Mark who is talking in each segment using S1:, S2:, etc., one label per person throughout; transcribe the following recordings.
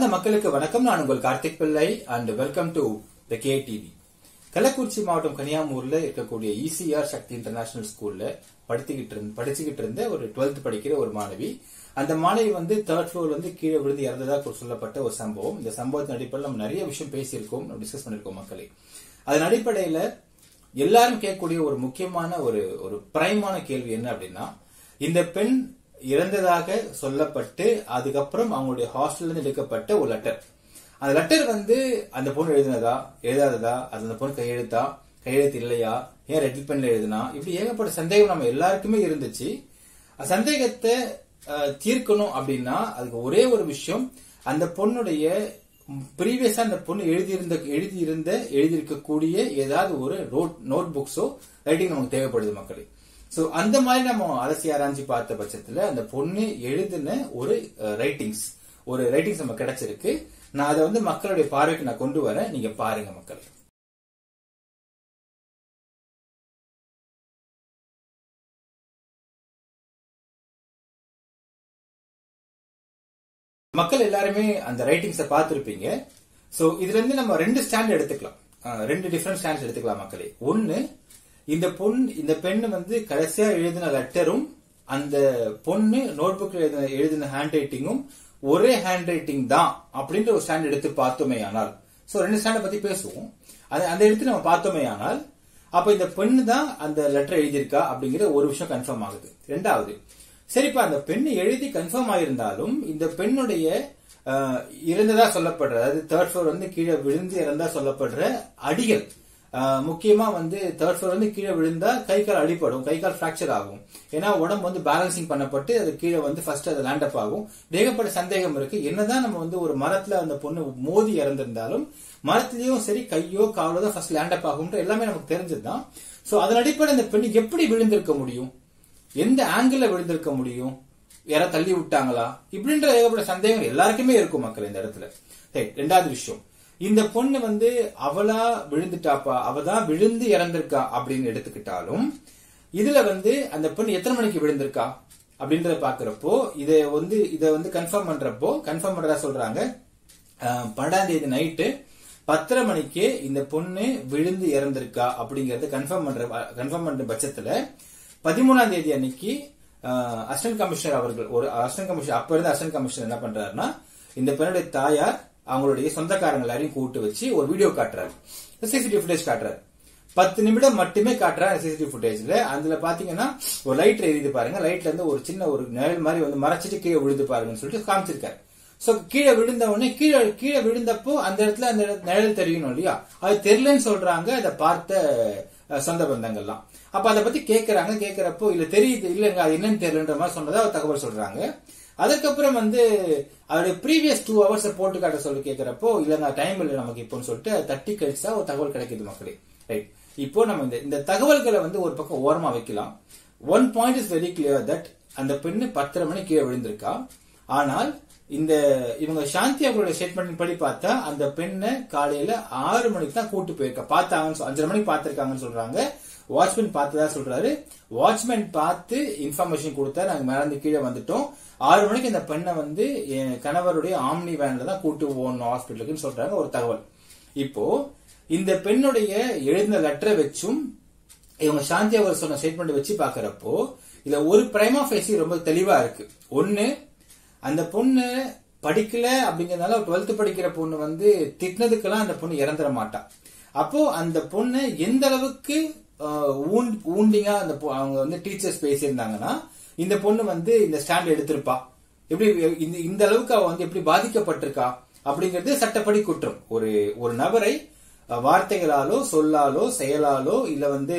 S1: அன்பார்ந்த மக்களுக்கு வணக்கம் நான் உங்கள் Karthik Pillai and welcome to the K TV Kallakurichi மாவட்டம் கனியாமூர்ல இருக்கக்கூடிய இசிஆர் சக்தி இன்டர்நேஷனல் ஸ்கூல்ல படித்துக்கிட்டு இருந்த படிச்சுக்கிட்டு இருந்த ஒரு டுவெல்த் படிக்கிற ஒரு மாணவி அந்த மாணவி வந்து தேர்ட் ஃப்ளோர்ல இருந்து கீழே விழுந்து இறந்ததா சொல்லப்பட்ட ஒரு சம்பவம் இந்த சம்பவத்தின் அடிப்படையில் நம்ம நிறைய விஷயம் பேசியிருக்கோம் நம்ம டிஸ்கஸ் பண்ணிருக்கோம் மக்களே அதன் அடிப்படையில எல்லாரும் கேட்கக்கூடிய ஒரு முக்கியமான ஒரு ஒரு பிரைமான கேள்வி என்ன அப்படின்னா இந்த பெண் இறந்ததாக சொல்லப்பட்டு அதுக்கப்புறம் அவங்களுடைய ஹாஸ்டல்ல இருந்து எடுக்கப்பட்ட ஒரு லெட்டர் அந்த லெட்டர் வந்து அந்த பொண்ணு எழுதினதா எழுதாததா அது அந்த பொண்ணு கையெழுத்தா கையெழுத்து இல்லையா ஏன் ரெட் பென்ல எழுதுனா இப்படி ஏகப்பட்ட சந்தேகம் நம்ம எல்லாருக்குமே இருந்துச்சு அந்த சந்தேகத்தை அஹ், தீர்க்கணும் அப்படின்னா அதுக்கு ஒரே ஒரு விஷயம் அந்த பொண்ணுடைய ப்ரீவியஸா அந்த பொண்ணு எழுதியிருந்த எழுதியிருந்த எழுதியிருக்கக்கூடிய ஏதாவது ஒரு நோட் நோட் புக்ஸோ ரைட்டிங் நமக்கு தேவைப்படுது மக்களே சோ அந்த மாதிரி நம்ம அலசி ஆராய்ச்சி பார்த்த பட்சத்துல அந்த பொண்ணு எழுதின ஒரு ரைட்டிங்ஸ் ஒரு ரைட்டிங்ஸ் நம்ம கிடைச்சிருக்கு நான் அதை வந்து மக்களுடைய பார்வைக்கு நான் கொண்டு வரேன் நீங்க பாருங்க மக்கள் மக்கள் எல்லாருமே அந்த ரைட்டிங்ஸை பார்த்திருப்பீங்க சோ இதுல இருந்து நம்ம ரெண்டு ஸ்டாண்ட் எடுத்துக்கலாம் அஹ், ரெண்டு டிஃபரெண்ட் ஸ்டாண்ட்ஸ் எடுத்துக்கலாம் மக்களே ஒன்னு இந்த பொண் இந்த பெண்ணு வந்து கடைசியா எழுதின லெட்டரும் அந்த பொண்ணு நோட் புக்ல எழுதின எழுதின ஹேண்ட் ரைட்டிங்கும் ஒரே ஹேண்ட் ரைட்டிங் தான் அப்படின்ற ஒரு ஸ்டாண்ட் எடுத்து பார்த்தோமே ஆனால் சோ ரெண்டு ஸ்டாண்டை பத்தி பேசுவோம் அது அந்த எடுத்து நம்ம பார்த்தோமே ஆனால் அப்ப இந்த பெண்ணு தான் அந்த லெட்டர் எழுதியிருக்கா அப்படிங்கிற ஒரு விஷயம் கன்ஃபார்ம் ஆகுது ரெண்டாவது சரிப்பா அந்த பெண் எழுதி கன்ஃபார்ம் ஆயிருந்தாலும் இந்த பெண்ணுடைய அஹ், இறந்ததா சொல்லப்படுற அதாவது தேர்ட் ஃப்ளோர் வந்து கீழே விழுந்து இறந்தா சொல்லப்படுற அடிகள் அஹ், முக்கியமா வந்து தேர்ட் ஃப்ளோர் வந்து கீழே விழுந்தா கை கால் அடிபடும் கை கால் ஃபிராக்சர் ஆகும் ஏன்னா உடம்பு வந்து பேலன்சிங் பண்ணப்பட்டு அது கீழே வந்து ஃபர்ஸ்ட் அது லேண்ட் அப் ஆகும் ஏகப்பட்ட சந்தேகம் இருக்கு என்னதான் நம்ம வந்து ஒரு மரத்துல அந்த பொண்ணு மோதி இறந்திருந்தாலும் மரத்திலயும் சரி கையோ காலோ தான் ஃபர்ஸ்ட் லேண்ட் அப் ஆகும்ன்ற எல்லாமே நமக்கு தெரிஞ்சதுதான் சோ அதன் அடிப்படையில் இந்த பெண் எப்படி விழுந்திருக்க முடியும் எந்த ஆங்கிள் விழுந்திருக்க முடியும் யாரா தள்ளி விட்டாங்களா இப்படின்ற ஏகப்பட்ட சந்தேகம் எல்லாருக்குமே இருக்கும் மக்கள் இந்த இடத்துல சரி, ரெண்டாவது விஷயம் இந்த பொண்ணு வந்து அவளா விழுந்துட்டாப்பா அவ தான் விழுந்து இறந்திருக்கா அப்படின்னு எடுத்துக்கிட்டாலும் இதுல வந்து அந்த பொண்ணு எத்தனை மணிக்கு விழுந்திருக்கா அப்படின்றத பாக்குறப்போ இதை வந்து இதை வந்து கன்ஃபார்ம் பண்றப்போ கன்ஃபார்ம் பண்றதா சொல்றாங்க அஹ், பன்னெண்டாம் தேதி நைட்டு பத்தரை மணிக்கு இந்த பொண்ணு விழுந்து இறந்திருக்கா அப்படிங்கறத கன்ஃபார்ம் பண்ற கன்ஃபார்ம் பண்ற பட்சத்துல பதிமூணாம் தேதி அன்னைக்கு அசிஸ்டன்ட் கமிஷனர் அவர்கள் ஒரு அசிஸ்டன்ட் கமிஷனர் அப்ப இருந்த அசிஸ்டன்ட் கமிஷனர் என்ன பண்றாருன்னா இந்த பெண்ணுடைய தாயார் அவங்களுடைய சொந்தக்காரங்க எல்லாரையும் கூட்டு வச்சு ஒரு வீடியோ காட்டுறாரு சிசிடிவி ஃபுட்டேஜ் காட்டுறாரு பத்து நிமிடம் மட்டுமே காட்டுறாரு சிசிடிவி ஃபுட்டேஜ்ல அதுல பாத்தீங்கன்னா ஒரு லைட் எரியுது பாருங்க லைட்ல இருந்து ஒரு சின்ன ஒரு நிழல் மாதிரி வந்து மறைச்சிட்டு கீழே விழுந்து பாருங்கன்னு சொல்லிட்டு காமிச்சிருக்காரு சோ கீழே விழுந்த உடனே கீழே கீழே விழுந்தப்போ அந்த இடத்துல அந்த இடத்துல நிழல் தெரியணும் இல்லையா அது தெரியலன்னு சொல்றாங்க அதை பார்த்த அஹ், சொந்த பந்தங்கள்லாம் அப்ப அதை பத்தி கேக்குறாங்க கேக்குறப்போ இல்ல தெரியுது இல்லங்க அது என்னன்னு தெரியலன்ற மாதிரி சொன்னதா ஒரு தகவல் சொல்றாங்க அதுக்கப்புறம் வந்து அவருடைய ப்ரீவியஸ் டூ ஹவர்ஸ் போட்டு காட்ட சொல்லி கேக்குறப்போ இல்லங்க டைம் இல்லை நமக்கு இப்போன்னு சொல்லிட்டு அதை தட்டி கழிச்சா ஒரு தகவல் கிடைக்குது மக்களே ரைட் இப்போ நம்ம இந்த இந்த தகவல்களை வந்து ஒரு பக்கம் ஓரமா வைக்கலாம் one point is very clear that அந்த பெண்ணு பத்தரை மணி கீழே விழுந்திருக்கா ஆனால் இந்த இவங்க சாந்தி அவங்களுடைய ஸ்டேட்மெண்ட் படி பார்த்தா அந்த பெண்ணை காலையில ஆறு மணிக்கு தான் கூட்டு போயிருக்கா பார்த்தாங்கன்னு சொ- அஞ்சரை மணிக்கு பார்த்திருக்காங்கன்னு சொல்றாங்க வாட்ச்மேன் பார்த்ததா சொல்றாரு வாட்ச்மேன் பார்த்து இன்ஃபர்மேஷன் கொடுத்தா நாங்க மேல இருந்து கீழே வந்துட்டோம் ஆறு மணிக்கு இந்த பெண்ணை வந்து என் கணவருடைய ஆம்னி வேன்ல தான் கூட்டு போகணும் ஹாஸ்பிட்டலுக்குன்னு சொல்றாங்க ஒரு தகவல் இப்போ இந்த பெண்ணுடைய எழுதின லெட்டரை வச்சும் இவங்க சாந்தி அவர் சொன்ன ஸ்டேட்மெண்ட் வச்சு பாக்குறப்போ இதுல ஒரு பிரைமா ஃபேசி ரொம்ப தெளிவா இருக்கு ஒன்னு அந்த பொண்ணு படிக்கல அப்படிங்கறதுனால டுவெல்த் படிக்கிற பொண்ணு வந்து திட்டினதுக்கெல்லாம் அந்த பொண்ணு இறந்துட மாட்டா அப்போ அந்த பொண்ணு எந்த அளவுக்கு ஊண்டிங்கா அந்த பொ- அவங்க வந்து டீச்சர்ஸ் பேசியிருந்தாங்கன்னா இந்த பொண்ணு வந்து இந்த ஸ்டாண்ட் எடுத்திருப்பா எப்படி இந்த இந்த அளவுக்கு அவ வந்து எப்படி பாதிக்கப்பட்டிருக்கா அப்படிங்கிறது சட்டப்படி குற்றம் ஒரு ஒரு நபரை அஹ், வார்த்தைகளாலோ சொல்லாலோ செயலாலோ இல்ல வந்து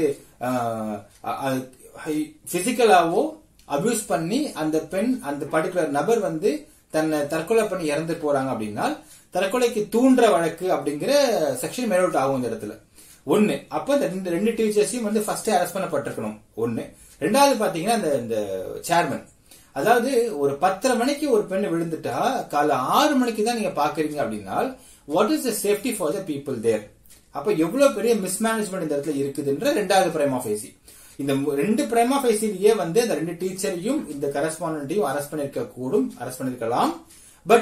S1: பிசிக்கலாவோ அபியூஸ் பண்ணி அந்த பெண் அந்த பர்டிகுலர் நபர் வந்து தன்னை தற்கொலை பண்ணி இறந்து போறாங்க அப்படின்னா தற்கொலைக்கு தூண்டுற வழக்கு அப்படிங்கிற செக்ஷன் மேலோட் ஆகும் இந்த இடத்துல ஒன்னு அப்ப இந்த ரெண்டு ரெண்டு டீச்சர்ஸையும் வந்து ஃபர்ஸ்ட் அரெஸ்ட் பண்ணப்பட்டிருக்கணும் ஒன்னு ரெண்டாவது பாத்தீங்கன்னா இந்த இந்த சேர்மன் அதாவது ஒரு பத்தரை மணிக்கு ஒரு பெண் விழுந்துட்டா காலை ஆறு மணிக்கு தான் நீங்க பாக்குறீங்க அப்படின்னா what is the safety for the people there அப்ப எவ்வளவு பெரிய மிஸ்மேனேஜ்மெண்ட் இந்த இடத்துல இருக்குதுன்ற ரெண்டாவது பிரைமா ஃபேசி இந்த மு- ரெண்டு பிரைமா ஃபேசிலேயே வந்து அந்த ரெண்டு டீச்சரையும் இந்த கரஸ்பாண்டையும் அரெஸ்ட் பண்ணிருக்க கூடும் அரெஸ்ட் பண்ணிருக்கலாம் பட்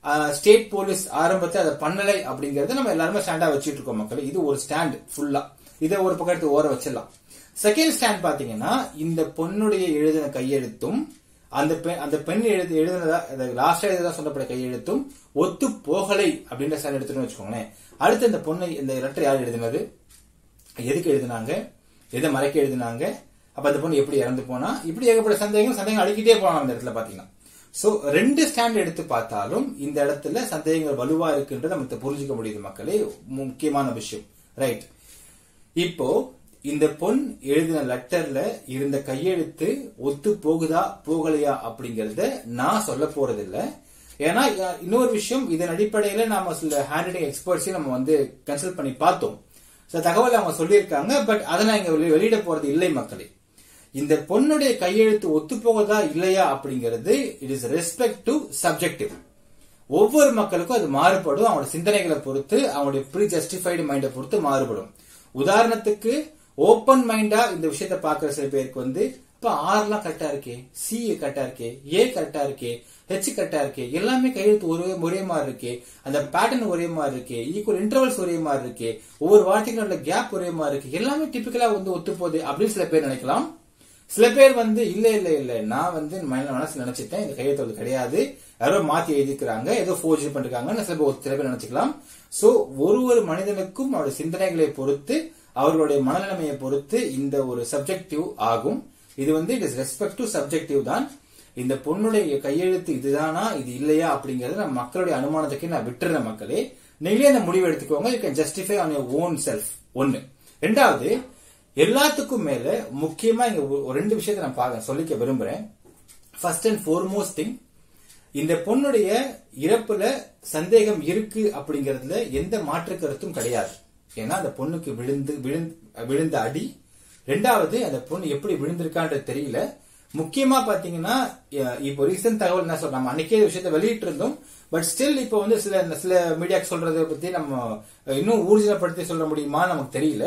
S1: ஸ்டேட் போலீஸ் ஆரம்பத்தை அதை பண்ணலை அப்படிங்கறத நம்ம எல்லாருமே ஸ்டாண்டா வச்சுட்டு இருக்கோம் மக்கள் இது ஒரு ஸ்டாண்ட் ஃபுல்லா இதை ஒரு பக்கத்து ஓர வச்சிடலாம் செகண்ட் ஸ்டாண்ட் பாத்தீங்கன்னா இந்த பொண்ணுடைய எழுதின கையெழுத்தும் அந்த பெண் அந்த பெண் எழுது எழுதுனதா லாஸ்டா எழுதா சொல்லப்பட்ட கையெழுத்தும் ஒத்து போகலை அப்படின்ற ஸ்டாண்ட் எடுத்துன்னு வச்சுக்கோங்களேன் அடுத்து இந்த பொண்ணு இந்த லெட்டர் யார் எழுதினது எதுக்கு எழுதினாங்க எதை மறைக்க எழுதினாங்க அப்ப அந்த பொண்ணு எப்படி இறந்து போனா இப்படி ஏகப்பட்ட சந்தேகம் சந்தேகம் அடிக்கிட்டே போனாங்க அந்த இடத்துல பாத்தீங்கன்னா சோ ரெண்டு ஸ்டாண்ட் எடுத்து பார்த்தாலும் இந்த இடத்துல சந்தேகங்கள் வலுவா இருக்குன்றத நமக்கு புரிஞ்சுக்க முடியுது மக்களே முக்கியமான விஷயம் ரைட் இப்போ இந்த பொன் எழுதின லெட்டர்ல இருந்த கையெழுத்து ஒத்து போகுதா போகலையா அப்படிங்கறத நான் சொல்ல போறதில்ல ஏன்னா அஹ், இன்னொரு விஷயம் இதன் அடிப்படையில நாம சில ஹேண்ட் ரைட்டிங் எக்ஸ்பர்ட்ஸையும் நம்ம வந்து கன்சல்ட் பண்ணி பார்த்தோம் சில தகவல் அவங்க சொல்லியிருக்காங்க பட் அதை நான் இங்க வெளி- வெளியிட போறது இல்லை மக்களே இந்த பொண்ணுடைய கையெழுத்து ஒத்து போகுதா இல்லையா அப்படிங்கிறது it is respect to subjective ஒவ்வொரு மக்களுக்கும் அது மாறுபடும் அவங்களோட சிந்தனைகளை பொறுத்து அவங்களுடைய ப்ரீ ஜஸ்டிஃபைடு மைண்டை பொறுத்து மாறுபடும் உதாரணத்துக்கு ஓப்பன் மைண்டா இந்த விஷயத்தை பாக்குற சில பேருக்கு வந்து இப்ப ஆர்லாம் கரெக்டா இருக்கே சி கரெக்டா இருக்கே ஏ கரெக்டா இருக்கே ஹெச் கரெக்டா இருக்கே எல்லாமே கையெழுத்து ஒரே ஒரே மாதிரி இருக்கே அந்த பேட்டர்ன் ஒரே மாதிரி இருக்கே ஈக்குவல் இன்டர்வல்ஸ் ஒரே மாதிரி இருக்கே ஒவ்வொரு வார்த்தைகளோட கேப் ஒரே மாதிரி இருக்கு எல்லாமே டிபிக்கலா வந்து ஒத்து போகுது அப்படின்னு சில பேர் நினைக்கலாம் சில பேர் வந்து இல்ல இல்ல இல்ல நான் வந்து மன- மனசுல நினைச்சிட்டேன் இந்த கையெழுத்து வந்து கிடையாது யாரோ மாத்தி எழுதிக்கிறாங்க ஏதோ ஃபோர்ஜரி பண்ணிருக்காங்கன்னு சில பேர் சில பேர் நினைச்சுக்கலாம் சோ ஒரு ஒரு மனிதனுக்கும் அவருடைய சிந்தனைகளை பொறுத்து அவர்களுடைய மனநிலைமையை பொறுத்து இந்த ஒரு சப்ஜெக்டிவ் ஆகும் இது வந்து it is respect to subjective தான் இந்த பொண்ணுடைய கையெழுத்து இதுதானா இது இல்லையா அப்படிங்கறது நம்ம மக்களுடைய அனுமானத்துக்கு நான் விட்டுறேன் மக்களே நீங்களே அந்த முடிவு எடுத்துக்கோங்க you can justify on your own self ஒன்னு ரெண்டாவது எல்லாத்துக்கும் மேல முக்கியமா இங்க ஒரு- ஒரு ரெண்டு விஷயத்தை நான் பார்க்க சொல்லிக்க விரும்புறேன் ஃபர்ஸ்ட் அண்ட் ஃபோர்மோஸ்ட் திங் இந்த பொண்ணுடைய இறப்புல சந்தேகம் இருக்கு அப்படிங்கறதுல எந்த மாற்று கருத்தும் கிடையாது ஏன்னா அந்த பொண்ணுக்கு விழுந்து விழுந்து- விழுந்த அடி ரெண்டாவது அந்த பொண்ணு எப்படி விழுந்திருக்கான்றது தெரியல முக்கியமா பாத்தீங்கன்னா அஹ், இப்போ ரீசன்ட் தகவல் என்ன சொல்றோம் நம்ம அன்னைக்கே இந்த விஷயத்தை வெளியிட்டு இருந்தோம் பட் ஸ்டில் இப்போ வந்து சில சில மீடியாக்கு சொல்றதை பத்தி நம்ம அஹ், இன்னும் ஊர்ஜிதப்படுத்தி சொல்ல முடியுமா நமக்கு தெரியல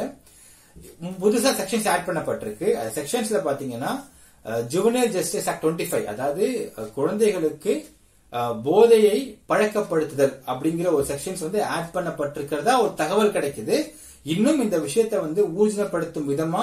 S1: புதுசா செக்ஷன்ஸ் ஆட் பண்ணப்பட்டிருக்கு அது செக்ஷன்ஸ்ல பாத்தீங்கன்னா juvenile justice act twenty five அதாவது அஹ், குழந்தைகளுக்கு அஹ், போதையை பழக்கப்படுத்துதல் அப்படிங்கிற ஒரு செக்ஷன்ஸ் வந்து ஆட் பண்ணப்பட்டிருக்கிறதா ஒரு தகவல் கிடைக்குது இன்னும் இந்த விஷயத்தை வந்து ஊர்ஜிதப்படுத்தும் விதமா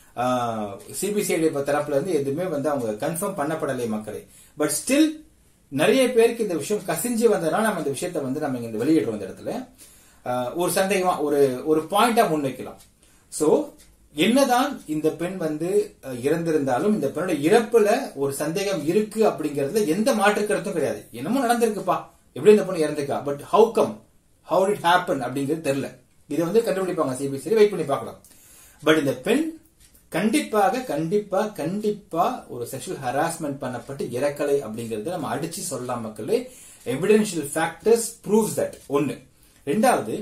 S1: சிபிசிஐடி தரப்புல இருந்து எதுவுமே வந்து அவங்க கன்ஃபார்ம் பண்ணப்படலை மக்களே பட் ஸ்டில் நிறைய பேருக்கு இந்த விஷயம் கசிஞ்சு வந்ததுனால நம்ம இந்த விஷயத்தை வந்து நம்ம இங்க இந்த வெளியிடுறோம் இந்த இடத்துல அஹ், ஒரு சந்தேகமா ஒரு ஒரு பாயிண்டா முன்வைக்கலாம் சோ என்னதான் இந்த பெண் வந்து அஹ், இறந்திருந்தாலும் இந்த பெண்ணோட இறப்புல ஒரு சந்தேகம் இருக்கு அப்படிங்கறதுல எந்த மாற்று கருத்தும் கிடையாது என்னமோ நடந்திருக்குப்பா எப்படி இந்த பொண்ணு இறந்துக்கா but how come how it happen அப்படிங்கிறது தெரியல இதை வந்து கண்டுபிடிப்பாங்க சிபிசிஐ வெயிட் பண்ணி பார்க்கலாம் பட் இந்த பெண் கண்டிப்பாக கண்டிப்பா கண்டிப்பா ஒரு செக்ஷுவல் ஹராஸ்மெண்ட் பண்ணப்பட்டு இறக்கலை அப்படிங்கறத நம்ம அடிச்சு சொல்லலாம் மக்களே எவிடென்ஷியல் ஃபேக்டர்ஸ் ப்ரூவ்ஸ் தட் ஒன்னு ரெண்டாவது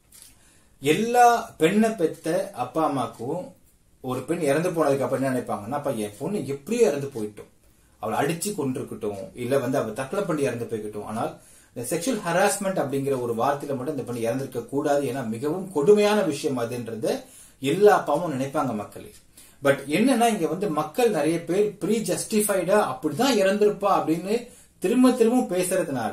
S1: எல்லா பெண்ணை பெத்த அப்பா அம்மாக்கும் ஒரு பெண் இறந்து போனதுக்கு அப்புறம் என்ன நினைப்பாங்கன்னா அப்ப என் பொண்ணு எப்படியோ இறந்து போயிட்டோம் அவளை அடிச்சு கொண்டிருக்கட்டும் இல்ல வந்து அவ தற்கொலை பண்ணி இறந்து போய்க்கட்டும் ஆனால் இந்த செக்ஷுவல் ஹராஸ்மெண்ட் அப்படிங்கிற ஒரு வார்த்தையில மட்டும் இந்த பெண் இறந்திருக்க கூடாது ஏன்னா மிகவும் கொடுமையான விஷயம் அதுன்றத எல்லா அப்பாவும் நினைப்பாங்க மக்களே பட் என்னன்னா இங்க வந்து மக்கள் நிறைய பேர் ப்ரீ ஜஸ்டிஃபைடா அப்படிதான் இறந்திருப்பா அப்படின்னு திரும்ப திரும்ப பேசுறதுனால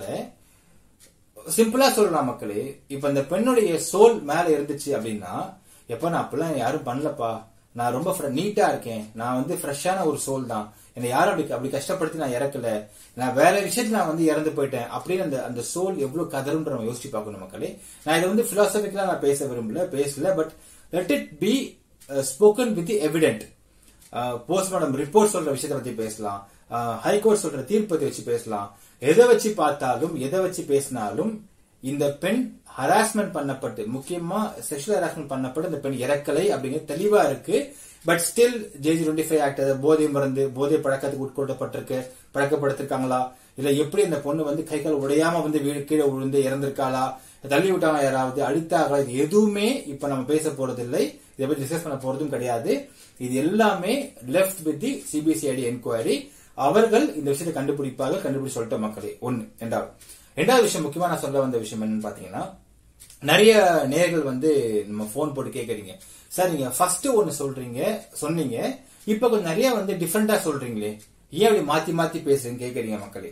S1: சிம்பிளா சொல்லலாம் மக்களே இப்ப இந்த பெண்ணுடைய சோல் மேல இருந்துச்சு அப்படின்னா எப்ப நான் அப்பெல்லாம் யாரும் பண்ணலப்பா நான் ரொம்ப நீட்டா இருக்கேன் நான் வந்து ஃப்ரெஷ்ஷான ஒரு சோல் தான் என்னை யாரும் அப்படி அப்படி கஷ்டப்படுத்தி நான் இறக்கல நான் வேற விஷயத்துல நான் வந்து இறந்து போயிட்டேன் அப்படின்னு அந்த அந்த சோல் எவ்வளவு கதருன்ற நம்ம யோசிச்சு பார்க்கணும் மக்களே நான் இதை வந்து பிலாசபிக்கலா நான் பேச விரும்பல பேசல but let it be spoken with evident postmortem report சொல்ற விஷயத்தை பத்தி பேசலாம் ஹைகோர்ட் சொல்ற தீர்ப்பு பத்தி வச்சு பேசலாம் எதை வச்சு பார்த்தாலும் எதை வச்சு பேசினாலும் இந்த பெண் ஹராஸ்மெண்ட் பண்ணப்பட்டு முக்கியமா செக்ஷுவல் ஹராஸ்மெண்ட் பண்ணப்பட்டு இந்த பெண் இறக்கலை அப்படிங்கிறது தெளிவா இருக்கு but still JJ twenty five act போதை மருந்து போதை பழக்கத்துக்கு உட்கொள்ளப்பட்டிருக்கு பழக்கப்படுத்திருக்காங்களா இல்ல எப்படி இந்த பொண்ணு வந்து கை கால் உடையாம வந்து வீடு கீழே விழுந்து இறந்திருக்காளா தள்ளி விட்டாங்க யாராவது அடித்தாங்களா இது எதுவுமே இப்ப நம்ம பேச போறது இல்லை இதை பத்தி டிஸ்கஸ் பண்ண போறதும் கிடையாது இது எல்லாமே left with the CBCID enquiry அவர்கள் இந்த விஷயத்தை கண்டுபிடிப்பாக கண்டுபிடிச்சு சொல்லிட்ட மக்களே ஒன்னு ரெண்டாவது ரெண்டாவது விஷயம் முக்கியமா நான் சொல்ல வந்த விஷயம் என்னன்னு பாத்தீங்கன்னா நிறைய நேர்கள் வந்து நம்ம போன் போட்டு கேக்குறீங்க சார் நீங்க ஃபர்ஸ்ட் ஒன்னு சொல்றீங்க சொன்னீங்க இப்ப கொஞ்சம் நிறைய வந்து டிஃபரெண்டா சொல்றீங்களே ஏன் அப்படி மாத்தி மாத்தி பேசுறீங்க கேக்குறீங்க மக்களே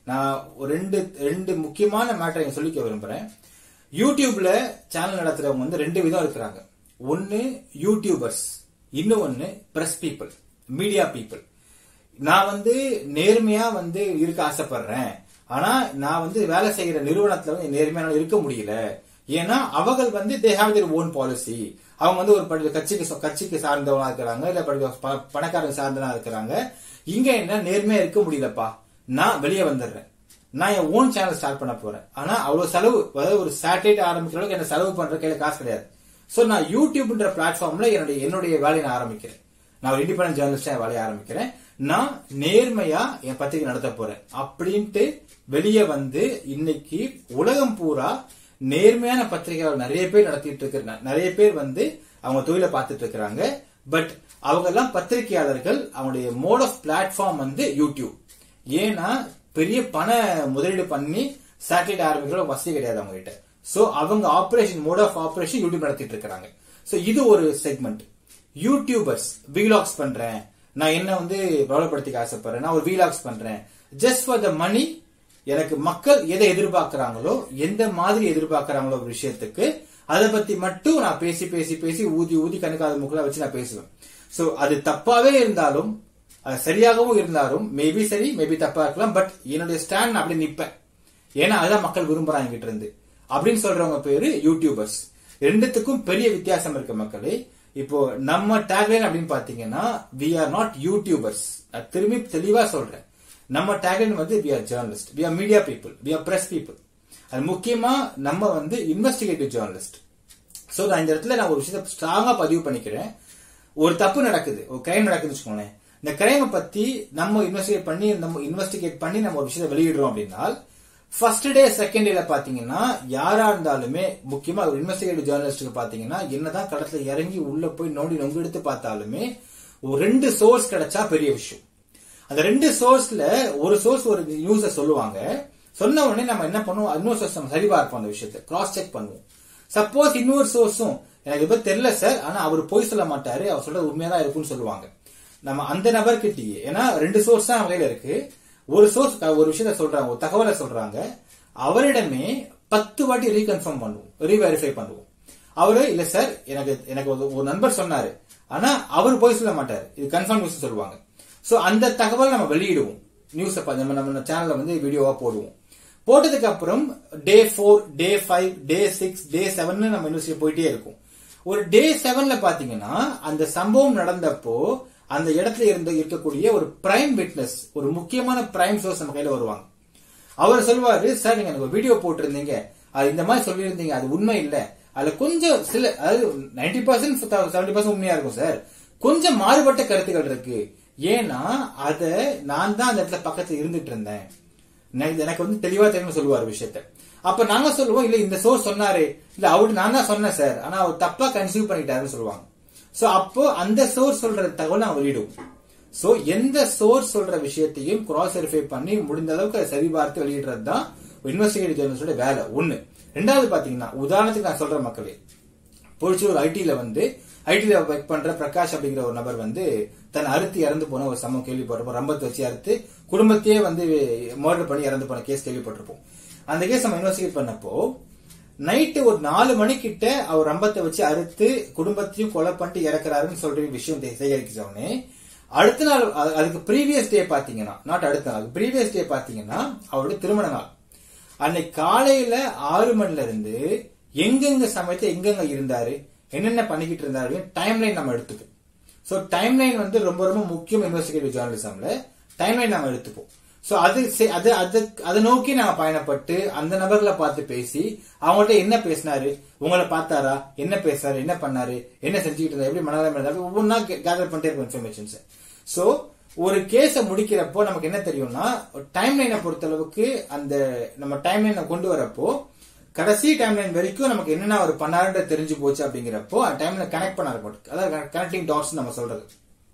S1: நான் ஒரு ரெண்டு ரெண்டு முக்கியமான மேட்டரை சொல்லிக்க விரும்புறேன் யூடியூப்ல சேனல் நடத்துறவங்க வந்து ரெண்டு விதம் இருக்கிறாங்க ஒன்னு யூடியூபர்ஸ் இன்னொன்னு பிரஸ் பீப்புள் மீடியா பீப்புள் நான் வந்து நேர்மையா வந்து இருக்க ஆசைப்படுறேன் ஆனா நான் வந்து வேலை செய்யற நிறுவனத்துல வந்து நேர்மையா இருக்க முடியல ஏன்னா அவர்கள் வந்து they have their own policy அவங்க வந்து ஒரு படி- கட்சிக்கு சொ- கட்சிக்கு சார்ந்தவனா இருக்கிறாங்க இல்ல படி- ப- பணக்காரங்க சார்ந்தவனா இருக்கிறாங்க இங்க என்ன நேர்மையா இருக்க முடியலப்பா நான் வெளியே வந்துடுறேன் நான் என் ஓன் சேனல் ஸ்டார்ட் பண்ண போறேன் ஆனா அவ்வளவு செலவு அதாவது ஒரு சேட்டலைட் ஆரம்பிக்கிற அளவுக்கு என்ன செலவு பண்ற கையில காசு கிடையாது சோ நான் யூடியூப்ன்ற பிளாட்ஃபார்ம்ல என்னுடைய என்னுடைய வேலையை நான் ஆரம்பிக்கிறேன் நான் ஒரு இண்டிபெண்டன்ட் ஜேர்னலிஸ்டா வேலையை ஆரம்பிக்கிறேன் நான் நேர்மையா என் பத்திரிகை நடத்த போறேன் அப்படின்ட்டு வெளியே வந்து இன்னைக்கு உலகம் பூரா நேர்மையான பத்திரிகைகள் நிறைய பேர் நடத்திட்டு இருக்கிற நிறைய பேர் வந்து அவங்க தொழிலை பார்த்துட்டு இருக்கிறாங்க பட் அவங்க எல்லாம் பத்திரிகையாளர்கள் அவங்களுடைய மோட் ஆஃப் பிளாட்ஃபார்ம் வந்து யூடியூப் ஏன்னா பெரிய பண முதலீடு பண்ணி சேட்டலைட் ஆரம்பிக்கிற வசதி கிடையாது அவங்க கிட்ட சோ அவங்க operation mode of operation YouTube நடத்திட்டு இருக்காங்க சோ இது ஒரு செக்மெண்ட் யூடியூபர்ஸ் வீலாக்ஸ் பண்றேன் நான் என்ன வந்து பிரபலப்படுத்திக்க ஆசைப்படுறேன் நான் ஒரு வீலாக்ஸ் பண்றேன் ஜஸ்ட் ஃபார் த மணி எனக்கு மக்கள் எதை எதிர்பார்க்கறாங்களோ எந்த மாதிரி எதிர்பார்க்கறாங்களோ ஒரு விஷயத்துக்கு அதை பத்தி மட்டும் நான் பேசி பேசி பேசி ஊதி ஊதி கணக்காத முக்கலா வச்சு நான் பேசுவேன் சோ அது தப்பாவே இருந்தாலும் அது சரியாகவும் இருந்தாலும் மேபி சரி மேபி தப்பா இருக்கலாம் பட் என்னுடைய ஸ்டாண்ட் நான் அப்படி நிப்பேன் ஏன்னா அதுதான் மக்கள் விரும்புறாங்க கிட்ட இருந்து அப்படின்னு சொல்றவங்க பேரு யூடியூபர்ஸ் ரெண்டுத்துக்கும் பெரிய வித்தியாசம் இருக்கு மக்களே இப்போ நம்ம டேக்லைன் அப்படின்னு பாத்தீங்கன்னா வி ஆர் நாட் யூடியூபர்ஸ் நான் திரும்பி தெளிவா சொல்றேன் நம்ம டேக்லைன் வந்து we are journalist we are media people we are press people அது முக்கியமா நம்ம வந்து இன்வெஸ்டிகேட்டிவ் ஜேர்னலிஸ்ட் சோ நான் இந்த இடத்துல நான் ஒரு விஷயத்தை ஸ்ட்ராங்கா பதிவு பண்ணிக்கிறேன் ஒரு தப்பு நடக்குது ஒரு கிரைம் நடக்குதுன்னு வச்சுக்கோங்களேன் இந்த கிரைமை பத்தி நம்ம இன்வெஸ்டிகேட் பண்ணி நம்ம இன்வெஸ்டிகேட் பண்ணி நம்ம ஒரு விஷயத்தை வெளியிடுறோம் அப்படின்னா ஃபர்ஸ்ட் டே செகண்ட் டேல பாத்தீங்கன்னா யாரா இருந்தாலுமே முக்கியமா ஒரு இன்வெஸ்டிகேட்டிவ் ஜேர்னலிஸ்டுக்கு பாத்தீங்கன்னா என்னதான் களத்துல இறங்கி உள்ள போய் நோண்டி நொங்கு எடுத்து பார்த்தாலுமே ஒரு ரெண்டு சோர்ஸ் கிடைச்சா பெரிய விஷயம் அந்த ரெண்டு சோர்ஸ்ல ஒரு சோர்ஸ் ஒரு நியூஸ சொல்லுவாங்க சொன்ன உடனே நம்ம என்ன பண்ணுவோம் இன்னொரு சோர்ஸ் நம்ம சரிபார்ப்போம் அந்த விஷயத்தை கிராஸ் செக் பண்ணுவோம் சப்போஸ் இன்னொரு சோர்ஸும் எனக்கு இப்ப தெரியல சார் ஆனா அவர் போய் சொல்ல மாட்டாரு அவர் சொல்றது உண்மையா இருக்கும்னு சொல்லுவாங்க நம்ம அந்த நபர்கிட்டயே ஏன்னா ரெண்டு சோர்ஸ் தான் நம்ம கையில இருக்கு ஒரு சோர்ஸ் ஒரு விஷயத்த சொல்றாங்க ஒரு தகவலை சொல்றாங்க அவரிடமே பத்து வாட்டி ரீகன்ஃபார்ம் பண்ணுவோம் ரீவெரிஃபை பண்ணுவோம் அவரு இல்ல சார் எனக்கு எனக்கு ஒரு- ஒரு நண்பர் சொன்னாரு ஆனா அவர் போய் சொல்ல மாட்டாரு இது கன்ஃபார்ம் நியூஸ் சொல்லுவாங்க சோ அந்த தகவல் நம்ம வெளியிடுவோம் நியூஸ் நம்ம நம்ம சேனல்ல வந்து வீடியோவா போடுவோம் போட்டதுக்கு அப்புறம் day four day five day six day seven நம்ம யூனிவர்சிட்டி போயிட்டே இருக்கும் ஒரு டே செவன்ல பாத்தீங்கன்னா அந்த சம்பவம் நடந்தப்போ அந்த இடத்துல இருந்து இருக்கக்கூடிய ஒரு பிரைம் விட்னஸ் ஒரு முக்கியமான பிரைம் சோர்ஸ் நம்ம கையில வருவாங்க அவர் சொல்வாரு சார் நீங்க எனக்கு ஒரு வீடியோ போட்டிருந்தீங்க அது இந்த மாதிரி சொல்லியிருந்தீங்க அது உண்மை இல்ல அதுல கொஞ்சம் சில அதாவது நைன்டி பர்சன்ட் செவன்டி பர்சன்ட் உண்மையா இருக்கும் சார் கொஞ்சம் மாறுபட்ட கருத்துக்கள் இருக்கு ஏன்னா அத நான் தான் அந்த இடத்துல பக்கத்துல இருந்துட்டு இருந்தேன் எனக்கு எனக்கு வந்து தெளிவா தெரியும் சொல்லுவார் விஷயத்த அப்ப நாங்க சொல்லுவோம் இல்ல இந்த சோர்ஸ் சொன்னாரு இல்ல அவரு நான் தான் சொன்னேன் சார் ஆனா அவர் தப்பா கன்சியூவ் பண்ணிட்டாருன்னு சொல்லுவாங்க சோ அப்போ அந்த சோர்ஸ் சொல்ற தகவல் நாங்க வெளியிடுவோம் சோ எந்த சோர்ஸ் சொல்ற விஷயத்தையும் கிராஸ் வெரிஃபை பண்ணி முடிந்த அளவுக்கு அதை சரிபார்த்து வெளியிடுறது தான் இன்வெஸ்டிகேட்டிவ் ஜேர்னலிஸ்டோட வேலை ஒண்ணு ரெண்டாவது பாத்தீங்கன்னா உதாரணத்துக்கு நான் சொல்ற மக்களே பொழிச்சூர் ஐடில வந்து ஐடில ஒர்க் பண்ற பிரகாஷ் அப்படிங்கிற ஒரு நபர் வந்து தன் அறுத்து இறந்து போன ஒரு சம்பவம் கேள்விப்பட்டிருப்போம் ரம்பத்தை வச்சு அறுத்து குடும்பத்தையே வந்து மர்டர் பண்ணி இறந்து போன கேஸ் கேள்விப்பட்டிருப்போம் அந்த கேஸ் நம்ம இன்வெஸ்டிகேட் பண்ணப்போ நைட்டு ஒரு நாலு மணிக்கிட்ட அவர் ரம்பத்தை வச்சு அறுத்து குடும்பத்தையும் கொலை பண்ணிட்டு இறக்குறாருன்னு சொல்ற விஷயம் தே- சேகரிச்சவனே அடுத்த நாள் அ- அதுக்கு ப்ரீவியஸ் டே பாத்தீங்கன்னா நாட் அடுத்த நாள் ப்ரீவியஸ் டே பாத்தீங்கன்னா அவருடைய திருமண நாள் அன்னைக்கு காலையில ஆறு மணில இருந்து எங்கெங்க சமயத்துல எங்கெங்க இருந்தாரு என்னென்ன பண்ணிக்கிட்டு இருந்தாரு டைம் லைன் நம்ம எடுத்துப்போம் சோ டைம் லைன் வந்து ரொம்ப ரொம்ப முக்கியம் இன்வெஸ்டிகேட்டிவ் ஜேர்னலிசம்ல டைம் லைன் நம்ம எடுத்துப்போம் சோ அது செ- அது அது அதை நோக்கி நாம பயணப்பட்டு அந்த நபர்களை பார்த்து பேசி அவங்கள்ட்ட என்ன பேசினாரு உங்களை பார்த்தாரா என்ன பேசுறாரு என்ன பண்ணாரு என்ன செஞ்சுக்கிட்டு இருந்தாரு எப்படி மனநிலைமை இருந்தாரு ஒவ்வொன்றா கேதர் பண்ணிட்டே இருக்கும் இன்ஃபர்மேஷன்ஸ் சோ ஒரு கேஸ முடிக்கிறப்போ நமக்கு என்ன தெரியும்னா டைம் லைனை பொறுத்தளவுக்கு அந்த நம்ம டைம் லைனை கொண்டு வரப்போ கடைசி டைம் லைன் வரைக்கும் நமக்கு என்னென்ன அவர் பண்ணாருன்றது தெரிஞ்சு போச்சு அப்படிங்கிறப்போ அந்த டைம்ல கனெக்ட் பண்ண இருக்கும் அதாவது கனெக்டிங் டாட்ஸ் நம்ம சொல்றது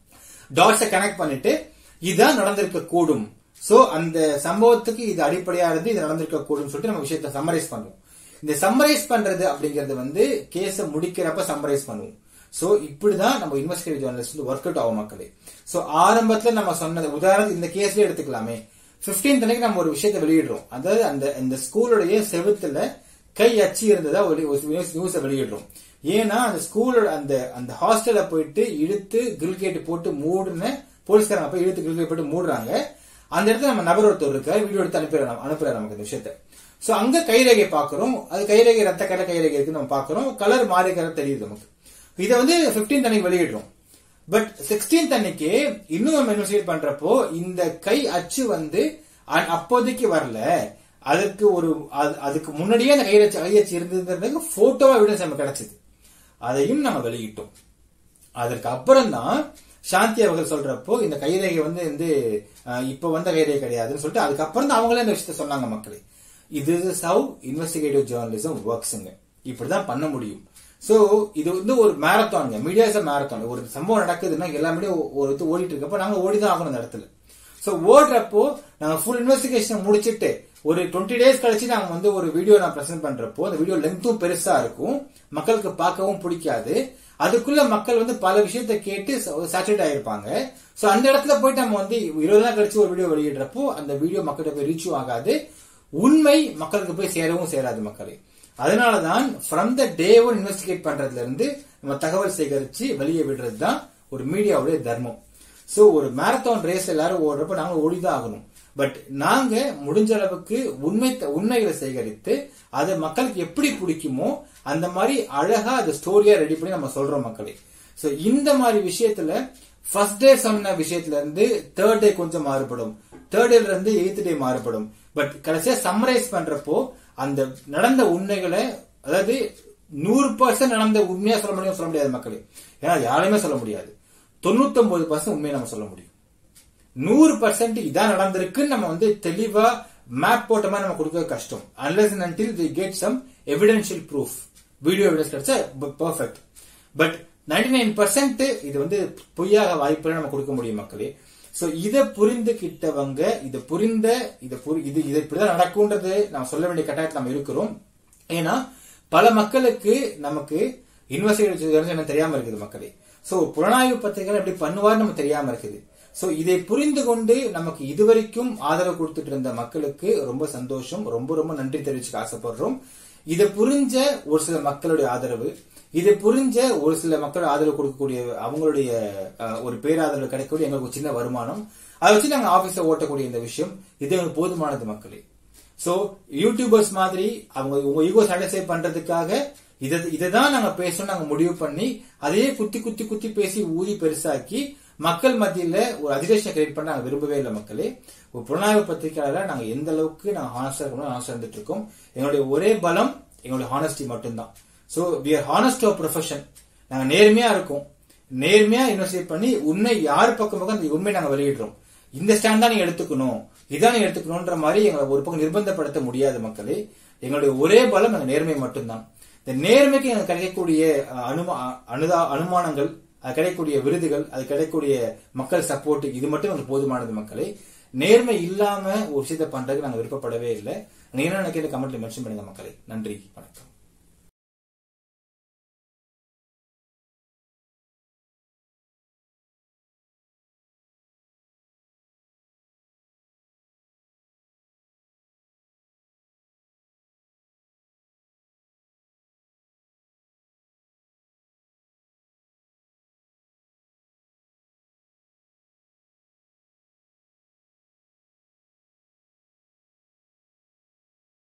S1: டாட்ஸை கனெக்ட் பண்ணிட்டு இதான் நடந்திருக்க கூடும் சோ அந்த சம்பவத்துக்கு இது அடிப்படையா இருந்து இது நடந்திருக்க கூடும் சொல்லிட்டு நம்ம விஷயத்தை சம்மரைஸ் பண்ணுவோம் இந்த சம்மரைஸ் பண்றது அப்படிங்கறது வந்து கேஸ முடிக்கிறப்ப சம்மரைஸ் பண்ணுவோம் சோ இப்படிதான் நம்ம இன்வெஸ்டிகேட்டிவ் ஜேர்னலிஸ்ட் ஒர்க் அவுட் ஆகும் மக்களே சோ ஆரம்பத்துல நம்ம சொன்னது உதாரணத்துக்கு இந்த கேஸ்ல எடுத்துக்கலாமே 15th அன்னைக்கு நம்ம ஒரு விஷயத்தை வெளியிடுறோம் அதாவது அந்த இந்த ஸ்கூலுடைய செவுத்துல கை அச்சு இருந்ததா ஒரு நியூஸ வெளியிடுறோம் ஏன்னா அந்த ஸ்கூலோட அந்த அந்த ஹாஸ்டல்ல போயிட்டு இழுத்து கிரில் கேட் போட்டு மூடுன போலீஸ்காரங்க போய் இழுத்து கிரில் கேட் போட்டு மூடுறாங்க அந்த இடத்துல நம்ம நபர் ஒருத்தர் இருக்காரு வீடியோ எடுத்து அனுப்புறாரு அனுப்புறாரு நமக்கு இந்த விஷயத்த சோ அங்க கைரேகை பாக்குறோம் அது கைரேகை ரத்த கலர் கைரேகை இருக்கு நம்ம பாக்குறோம் கலர் மாறி கலர் தெரியுது நமக்கு இதை வந்து 15th அன்னைக்கு வெளியிடுறோம் பட் 16th அன்னைக்கு இன்னும் நம்ம இன்வெஸ்டிகேட் பண்றப்போ இந்த கை அச்சு வந்து அ- அப்போதைக்கு வரல அதுக்கு ஒரு அது- அதுக்கு முன்னாடியே அந்த கையச்சு கையச்சு இருந்ததுக்கு போட்டோவா எவிடன்ஸ் நமக்கு கிடைச்சது அதையும் நம்ம வெளியிட்டோம் அதற்கு அப்புறம் தான் சாந்தி அவர்கள் சொல்றப்போ இந்த கைரேகை வந்து வந்து அஹ், இப்ப வந்த கைரேகை கிடையாதுன்னு சொல்லிட்டு அதுக்கப்புறம் தான் அவங்களே இந்த விஷயத்த சொன்னாங்க மக்களே இது இஸ் ஹவு இன்வெஸ்டிகேட்டிவ் ஜேர்னலிசம் ஒர்க்ஸுங்க இப்படிதான் பண்ண முடியும் சோ இது வந்து ஒரு மேரத்தானுங்க மீடியா இஸ் மேரத்தான் ஒரு சம்பவம் நடக்குதுன்னா எல்லா மீடியா ஒரு இது ஓடிட்டு இருக்கப்ப நாங்க ஓடிதான் ஆகணும் அந்த இடத்துல சோ ஓடுறப்போ நாங்க ஃபுல் இன்வெஸ்டிகேஷன் முடிச்சிட்டு ஒரு டுவெண்ட்டி டேஸ் கழிச்சு நாங்க வந்து ஒரு வீடியோ நான் பிரசன்ட் பண்றப்போ அந்த வீடியோ லென்த்தும் பெருசா இருக்கும் மக்களுக்கு பார்க்கவும் பிடிக்காது அதுக்குள்ள மக்கள் வந்து பல விஷயத்த கேட்டு சாச்சுரேட் ஆயிருப்பாங்க சோ அந்த இடத்துல போயிட்டு நம்ம வந்து இருபது நாள் கழிச்சு ஒரு வீடியோ வெளியிடுறப்போ அந்த வீடியோ மக்கள்கிட்ட போய் ரீச்சும் ஆகாது உண்மை மக்களுக்கு போய் சேரவும் சேராது மக்களே அதனாலதான் from the day one investigate பண்றதுல இருந்து நம்ம தகவல் சேகரிச்சு வெளியே விடுறது தான் ஒரு மீடியாவுடைய தர்மம் சோ ஒரு மேரத்தான் ரேஸ் எல்லாரும் ஓடுறப்ப நாங்க ஓடிதான் ஆகணும் பட் நாங்க முடிஞ்ச அளவுக்கு உண்மை உண்மைகளை சேகரித்து அது மக்களுக்கு எப்படி பிடிக்குமோ அந்த மாதிரி அழகா அது ஸ்டோரியா ரெடி பண்ணி நம்ம சொல்றோம் மக்களே சோ இந்த மாதிரி விஷயத்துல ஃபர்ஸ்ட் டே சொன்ன விஷயத்துல இருந்து தேர்ட் டே கொஞ்சம் மாறுபடும் தேர்ட் டேல இருந்து எய்த் டே மாறுபடும் பட் கடைசியா சம்மரைஸ் பண்றப்போ அந்த நடந்த உண்மைகளை அதாவது நூறு பர்சன்ட் நடந்த உண்மையா சொல்ல முடியும் சொல்ல முடியாது மக்களே ஏன்னா யாரையுமே சொல்ல முடியாது தொண்ணூத்தொன்பது பர்சன்ட் உண்மையை நம்ம சொல்ல முடியும் நூறு பர்சன்ட் இதான் நடந்திருக்குன்னு நம்ம வந்து தெளிவா மேப் போட்ட மாதிரி நம்ம கொடுக்க கஷ்டம் unless until the get some evidential proof video evidence கிடைச்சா perfect but ninety nine percent இது வந்து பொய்யாக வாய்ப்புல நம்ம கொடுக்க முடியும் மக்களே சோ இத புரிந்துகிட்டவங்க இத புரிந்த இத புரி- இது இது இப்படிதான் நடக்கும்ன்றது நம்ம சொல்ல வேண்டிய கட்டாயத்தில் நம்ம இருக்கிறோம் ஏன்னா பல மக்களுக்கு நமக்கு இன்வெஸ்டிகேஷன் என்ன தெரியாம இருக்குது மக்களே சோ புலனாய்வு பத்திரிகைகள் எப்படி பண்ணுவார்னு நம்ம தெரியாம இருக்குது சோ இதை புரிந்து கொண்டு நமக்கு இதுவரைக்கும் ஆதரவு கொடுத்துட்டு இருந்த மக்களுக்கு ரொம்ப சந்தோஷம் ரொம்ப ரொம்ப நன்றி தெரிவிச்சுக்க ஆசைப்படுறோம் இதை புரிஞ்ச ஒரு சில மக்களுடைய ஆதரவு இதை புரிஞ்ச ஒரு சில மக்கள் ஆதரவு கொடுக்கக்கூடிய அவங்களுடைய அஹ், ஒரு பேராதரவு கிடைக்கக்கூடிய எங்களுக்கு ஒரு சின்ன வருமானம் அதை வச்சு நாங்க ஆபீஸ ஓட்டக்கூடிய இந்த விஷயம் இது எங்களுக்கு போதுமானது மக்களே சோ யூடியூபர்ஸ் மாதிரி அவங்க உங்க ஈகோ சாட்டிஸ்ஃபை பண்றதுக்காக இதை இதைதான் நாங்க பேசணும் நாங்க முடிவு பண்ணி அதையே குத்தி குத்தி குத்தி பேசி ஊதி பெருசாக்கி மக்கள் மத்தியில ஒரு அதிரேஷனை கிரியேட் பண்ண நாங்க விரும்பவே இல்லை மக்களே ஒரு புலனாய்வு பத்திரிகையாளர் நாங்க எந்த அளவுக்கு நாங்க ஹானஸ்டா இருக்கணும் ஹானஸ்டா இருந்துட்டு இருக்கோம் எங்களுடைய ஒரே பலம் எங்களுடைய ஹானஸ்டி மட்டும்தான் so we are honest of profession நாங்க நேர்மையா இருக்கோம் நேர்மையா இன்வெஸ்டிகேட் பண்ணி உண்மை யார் பக்கம் பக்கம் அந்த உண்மை நாங்க வெளியிடுறோம் இந்த ஸ்டாண்ட் தான் நீங்க எடுத்துக்கணும் இதான் நீங்க எடுத்துக்கணும்ன்ற மாதிரி எங்களை ஒரு பக்கம் நிர்பந்தப்படுத்த முடியாது மக்களே எங்களுடைய ஒரே பலம் எங்க நேர்மை மட்டும்தான் இந்த நேர்மைக்கு எங்களுக்கு கிடைக்கக்கூடிய அஹ், அனுமா அனுதா அனுமானங்கள் அது கிடைக்கக்கூடிய விருதுகள் அது கிடைக்கக்கூடிய மக்கள் சப்போர்ட் இது மட்டும் எங்களுக்கு போதுமானது மக்களே நேர்மை இல்லாம ஒரு விஷயத்தை பண்றதுக்கு நாங்க விருப்பப்படவே இல்லை நீங்க என்ன நினைக்கிறது கமெண்ட்ல மென்ஷன் பண்ணுங்க மக்களே நன்றி வணக்கம்